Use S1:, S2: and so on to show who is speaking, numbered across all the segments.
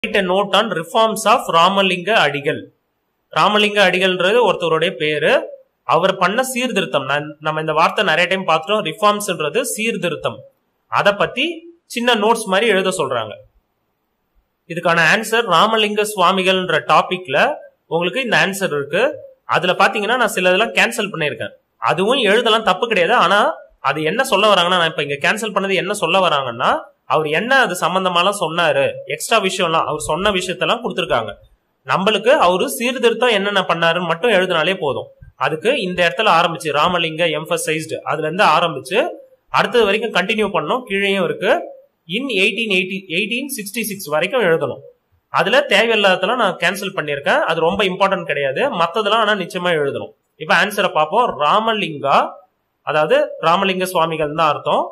S1: note on reforms of Ramalinga Adigal Ramalinga அடிகள்ன்றது ஒருத்தருடைய பேரு அவர் பண்ண சீர்திருத்தம் நான்- நம்ம இந்த வார்த்தை நிறைய டைம் பார்த்துட்டோம் ரிஃபார்ம்ஸ்ன்றது சீர்திருத்தம் அதை பத்தி சின்ன நோட்ஸ் மாதிரி எழுத சொல்றாங்க இதுக்கான ஆன்சர் ராமலிங்க சுவாமிகள்ன்ற டாபிக்ல உங்களுக்கு இந்த ஆன்சர் இருக்கு அதுல பாத்தீங்கன்னா நான் சில இதெல்லாம் கேன்சல் பண்ணியிருக்கேன் அதுவும் எழுதலாம் தப்பு கிடையாது ஆனா அது என்ன சொல்ல வராங்கன்னா நான் இப்ப இங்க கேன்சல் பண்ணது என்ன சொல்ல வராங்கன்னா அவர் என்ன அது சம்பந்தமாலாம் சொன்னாரு எக்ஸ்ட்ரா விஷயம்லாம் அவர் சொன்ன விஷயத்தெல்லாம் கொடுத்துருக்காங்க நம்மளுக்கு அவரு சீர்திருத்தம் என்னென்ன பண்ணாருன்னு மட்டும் எழுதினாலே போதும் அதுக்கு இந்த இடத்துல ஆரம்பிச்சு ராமலிங்க எம்பசைஸ்டு அதுல இருந்து ஆரம்பிச்சு அடுத்தது வரைக்கும் கண்டினியூ பண்ணோம் கீழேயும் இருக்கு in eighteen eighty eighteen sixty six வரைக்கும் எழுதணும் அதுல தேவையில்லாததெல்லாம் நான் கேன்சல் பண்ணியிருக்கேன் அது ரொம்ப இம்பார்ட்டன்ட் கிடையாது மத்ததெல்லாம் ஆனா நிச்சயமா எழுதணும் இப்ப ஆன்சரை பார்ப்போம் ராமலிங்கா அதாவது ராமலிங்க சுவாமிகள் தான் அர்த்தம்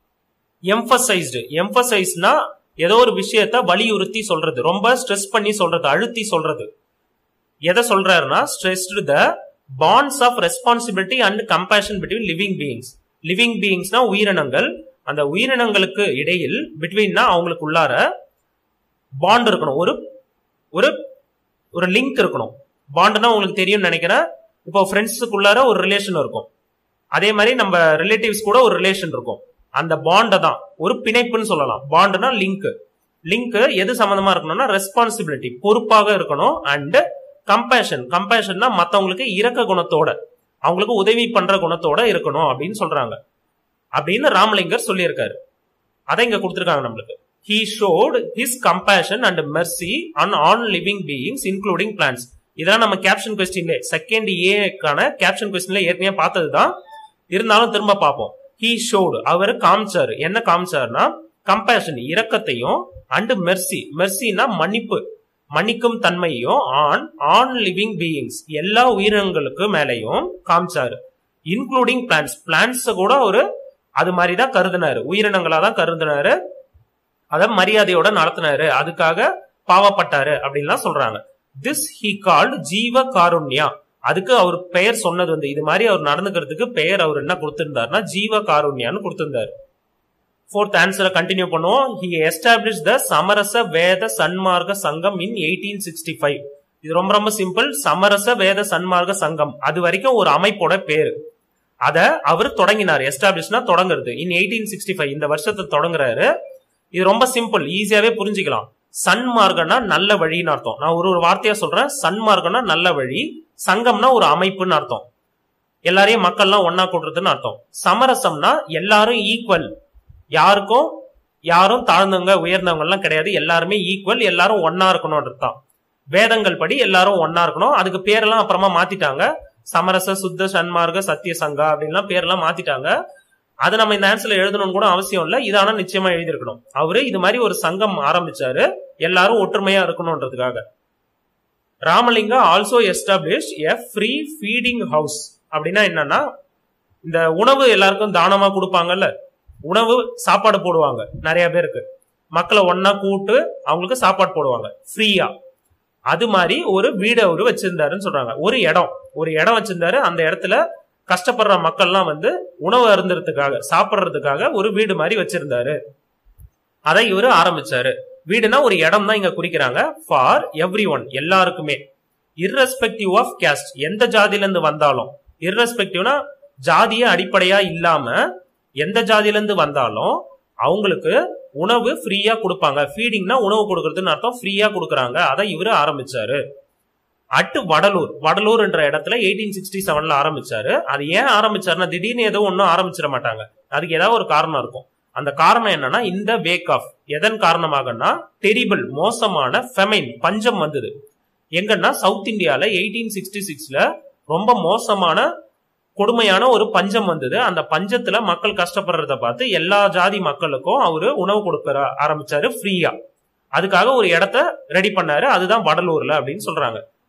S1: எம்பசைஸ்டு எம்பசைஸ்னா ஏதோ ஒரு விஷயத்த வலியுறுத்தி சொல்றது ரொம்ப ஸ்ட்ரெஸ் பண்ணி சொல்றது அழுத்தி சொல்றது எதை சொல்றாருன்னா stressed the bonds of responsibility and compassion between living beings living பீயிங்ஸ்னா உயிரினங்கள் அந்த உயிரினங்களுக்கு இடையில் பிட்வீன்னா அவங்களுக்கு உள்ளார பாண்ட் இருக்கணும் ஒரு ஒரு ஒரு லிங்க் இருக்கணும் பாண்டுனா உங்களுக்கு தெரியும்னு நினைக்கிறேன் இப்போ ஃப்ரெண்ட்ஸுக்குள்ளார ஒரு ரிலேஷன் இருக்கும் அதே மாதிரி நம்ம ரிலேட்டிவ்ஸ் கூட ஒரு ரிலேஷன் இருக்கும் அந்த பாண்டை தான் ஒரு பிணைப்புன்னு சொல்லலாம் பாண்டுனா லிங்க் லிங்க் எது சம்பந்தமா இருக்கணும்னா ரெஸ்பான்சிபிலிட்டி பொறுப்பாக இருக்கணும் அண்ட் கம்பேஷன் கம்பேஷன்னா மத்தவங்களுக்கு இரக்க குணத்தோட அவங்களுக்கு உதவி பண்ற குணத்தோட இருக்கணும் அப்படின்னு சொல்றாங்க அப்படின்னு ராமலிங்கர் சொல்லியிருக்காரு அதை இங்க கொடுத்திருக்காங்க நம்மளுக்கு he showed his compassion and mercy on all living beings including plants இதெல்லாம் நம்ம கேப்ஷன் கொஸ்டின்ல செகண்ட் ஏக்கான கேப்ஷன் கொஸ்டின்ல ஏற்கனவே பார்த்ததுதான் இருந்தாலும் திரும்ப பார்ப்போம் he showed அவர் காமிச்சாரு என்ன காமிச்சாருன்னா கம்பேஷன் இரக்கத்தையும் அண்ட் மெர்சி மெர்சினா மன்னிப்பு மன்னிக்கும் தன்மையும் ஆன் ஆன் லிவிங் பீயிங்ஸ் எல்லா உயிரினங்களுக்கு மேலையும் காமிச்சாரு இன்க்ளூடிங் பிளான்ஸ் பிளான்ஸ் கூட ஒரு அது மாதிரி தான் கருதினாரு உயிரினங்களா தான் கருதினாரு அத மரியாதையோட நடத்தினாரு அதுக்காக பாவப்பட்டாரு அப்படின்லாம் சொல்றாங்க திஸ் ஹி கால்டு ஜீவ காருண்யா அதுக்கு அவர் பெயர் சொன்னது வந்து இது மாதிரி அவர் நடந்துக்கிறதுக்கு பெயர் அவர் என்ன கொடுத்திருந்தாருன்னா ஜீவ காருண்யான்னு கொடுத்திருந்தாரு ஃபோர்த் ஆன்சரை கண்டினியூ பண்ணுவோம் he establish the Samarasa Veda சன்மார்க்க சங்கம் இன் எயிட்டீன் சிக்ஸ்டி ஃபைவ் இது ரொம்ப ரொம்ப சிம்பிள் சமரச வேத சன்மார்க்க சங்கம் அது வரைக்கும் ஒரு அமைப்போட பேரு அத அவர் தொடங்கினார் எஸ்டாப்ளிஷ்னா தொடங்குறது இன் எயிட்டீன் சிக்ஸ்டி ஃபைவ் இந்த வருஷத்தை தொடங்குறாரு இது ரொம்ப சிம்பிள் ஈஸியாவே புரிஞ்சுக்கலாம் சன்மார்க்கம்னா நல்ல வழின்னு அர்த்தம் நான் ஒரு ஒரு வார்த்தையா சொல்றேன் சன்மார்க்கம்னா நல்ல வழி சங்கம்னா ஒரு அமைப்புன்னு அர்த்தம் எல்லாரையும் மக்கள்லாம் ஒன்னா கூட்டுறதுன்னு அர்த்தம் சமரசம்னா எல்லாரும் ஈக்குவல் யாருக்கும் யாரும் தாழ்ந்தவங்க உயர்ந்தவங்க எல்லாம் கிடையாது எல்லாருமே ஈக்குவல் எல்லாரும் ஒன்னா இருக்கணும்ன்றது தான் வேதங்கள் படி எல்லாரும் ஒன்னா இருக்கணும் அதுக்கு பேரெல்லாம் அப்புறமா மாத்திட்டாங்க சமரச சுத்த சன்மார்க்க சத்திய சங்கா அப்படின்லாம் பேரெல்லாம் மாத்திட்டாங்க அதை நம்ம இந்த ஆன்சர்ல எழுதணும்னு கூட அவசியம் இல்ல இது ஆனா நிச்சயமா எழுதியிருக்கணும் அவரு இது மாதிரி ஒரு சங்கம் ஆரம்பிச்சாரு எல்லாரும் ஒற்றுமையா இருக்கணும்ன்றதுக்காக Ramalinga also establish a free feeding house அப்படின்னா என்னன்னா இந்த உணவு எல்லாருக்கும் தானமா கொடுப்பாங்கல்ல உணவு சாப்பாடு போடுவாங்க நிறைய பேருக்கு மக்களை ஒன்னா கூட்டு அவங்களுக்கு சாப்பாடு போடுவாங்க ஃப்ரீயா அது மாதிரி ஒரு வீடு அவரு வச்சிருந்தாருன்னு சொல்றாங்க ஒரு இடம் ஒரு இடம் வச்சிருந்தாரு அந்த இடத்துல கஷ்டப்படுற மக்கள்லாம் வந்து உணவு அருந்துறதுக்காக சாப்பிடுறதுக்காக ஒரு வீடு மாதிரி வச்சிருந்தாரு அதை இவரு ஆரம்பிச்சாரு வீடுனா ஒரு இடம் தான் இங்க குறிக்கிறாங்க ஃபார் எவ்ரி ஒன் எல்லாருக்குமே இர்ரெஸ்பெக்டிவ் ஆஃப் கேஸ்ட் எந்த ஜாதியில இருந்து வந்தாலும் இர்ரெஸ்பெக்டிவ்னா ஜாதிய அடிப்படையா இல்லாம எந்த ஜாதியில இருந்து வந்தாலும் அவங்களுக்கு உணவு ஃப்ரீயா கொடுப்பாங்க ஃபீடிங்னா உணவு கொடுக்கறதுன்னு அர்த்தம் ஃப்ரீயா கொடுக்கறாங்க அதை இவரு ஆரம்பிச்சாரு அட்டு வடலூர் வடலூர் என்ற இடத்துல எயிட்டீன் சிக்ஸ்டி செவன்ல ஆரம்பிச்சாரு அது ஏன் ஆரம்பிச்சாருன்னா திடீர்னு ஏதோ ஒன்னும் ஆரம்பிச்சிட மாட்டாங்க அதுக்கு ஏதாவது ஒரு காரணம் இருக்கும் அந்த காரணம் என்னன்னா இந்த வேக் ஆஃப் எதன் காரணமாகனா டெரிபிள் மோசமான ஃபெமைன் பஞ்சம் வந்தது எங்கன்னா சவுத் இந்தியால எயிட்டீன் சிக்ஸ்டி சிக்ஸ்ல ரொம்ப மோசமான கொடுமையான ஒரு பஞ்சம் வந்தது அந்த பஞ்சத்துல மக்கள் கஷ்டப்படுறத பார்த்து எல்லா ஜாதி மக்களுக்கும் அவரு உணவு கொடுக்க ஆரம்பிச்சாரு ஃப்ரீயா அதுக்காக ஒரு இடத்த ரெடி பண்ணாரு அதுதான் வடலூர்ல அப்படின்னு சொல்றாங்க